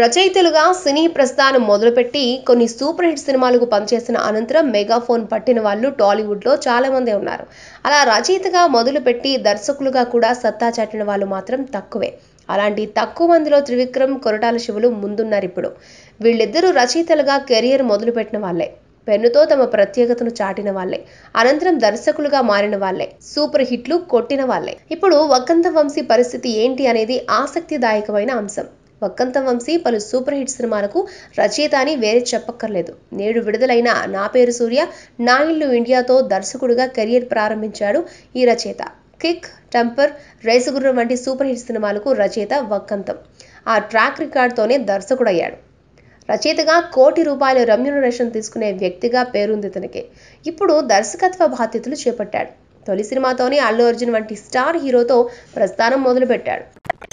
రచయితలుగా సినీ ప్రస్థానం మొదలుపెట్టి కొన్ని సూపర్ హిట్ సినిమాలకు పనిచేసిన అనంతరం మెగాఫోన్ పట్టిన వాళ్ళు టాలీవుడ్లో చాలా మందే ఉన్నారు అలా రచయితగా మొదలుపెట్టి దర్శకులుగా కూడా సత్తా చాటిన వాళ్ళు మాత్రం తక్కువే అలాంటి తక్కువ మందిలో త్రివిక్రమ్ కొరటాల శివులు ముందున్నారు ఇప్పుడు వీళ్ళిద్దరూ రచయితలుగా కెరియర్ మొదలుపెట్టిన వాళ్ళే పెన్నుతో తమ ప్రత్యేకతను చాటిన వాళ్ళే అనంతరం దర్శకులుగా మారిన వాళ్ళే సూపర్ హిట్లు కొట్టిన వాళ్ళే ఇప్పుడు వక్కంత వంశీ పరిస్థితి ఏంటి అనేది ఆసక్తిదాయకమైన అంశం వక్కంత వంశీ పలు సూపర్ హిట్ సినిమాలకు రచయిత అని వేరే చెప్పక్కర్లేదు నేడు విడుదలైన నా పేరు సూర్య నా ఇల్లు ఇండియాతో దర్శకుడిగా కెరియర్ ప్రారంభించాడు ఈ రచయిత కిక్ టెంపర్ రేసుగుర్రం వంటి సూపర్ హిట్ సినిమాలకు రచయిత వక్కంతం ఆ ట్రాక్ రికార్డ్తోనే దర్శకుడయ్యాడు రచయితగా కోటి రూపాయల రెమ్యూనరేషన్ తీసుకునే వ్యక్తిగా పేరుంది తనకి ఇప్పుడు దర్శకత్వ బాధ్యతలు చేపట్టాడు తొలి సినిమాతోనే అల్లు అర్జున్ వంటి స్టార్ హీరోతో ప్రస్థానం మొదలుపెట్టాడు